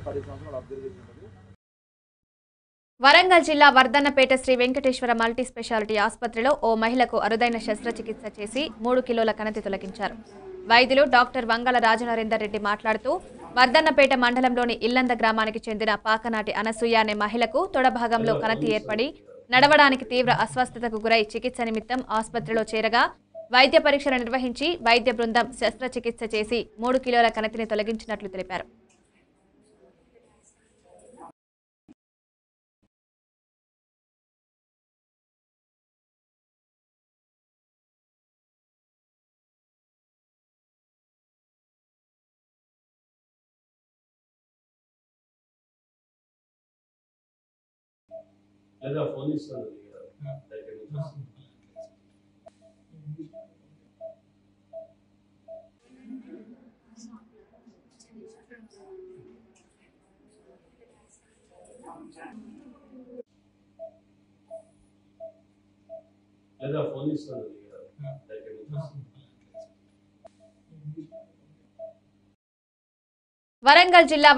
పది సంవత్సరాలు అబ్జర్వ్ చేసి ఉంటుంది వరంగల్ జిల్లా వర్ధన్నపేట శ్రీ వెంకటేశ్వర మల్టీ స్పెషాలిటీ ఆసుపత్రిలో ఓ మహిళకు అరుదైన శస్త్రచికిత్స చేసి మూడు కిలోల కణతి తొలగించారు వైద్యులు డాక్టర్ వంగల రాజనరేందర్ రెడ్డి మాట్లాడుతూ వర్ధన్నపేట మండలంలోని ఇల్లంద గ్రామానికి చెందిన పాకనాటి అనసూయ అనే మహిళకు తొడ భాగంలో కణతి ఏర్పడి నడవడానికి తీవ్ర అస్వస్థతకు గురై చికిత్స నిమిత్తం ఆసుపత్రిలో చేరగా వైద్య పరీక్షలు నిర్వహించి వైద్య బృందం శస్త్రచికిత్స చేసి మూడు కిలోల కణతిని తొలగించినట్లు తెలిపారు లేదా ఫోన్ ఇస్తాను దగ్గర నుంచి లేదా ఫోన్ ఇస్తాను దగ్గర నుంచి వరంగల్ జిల్లా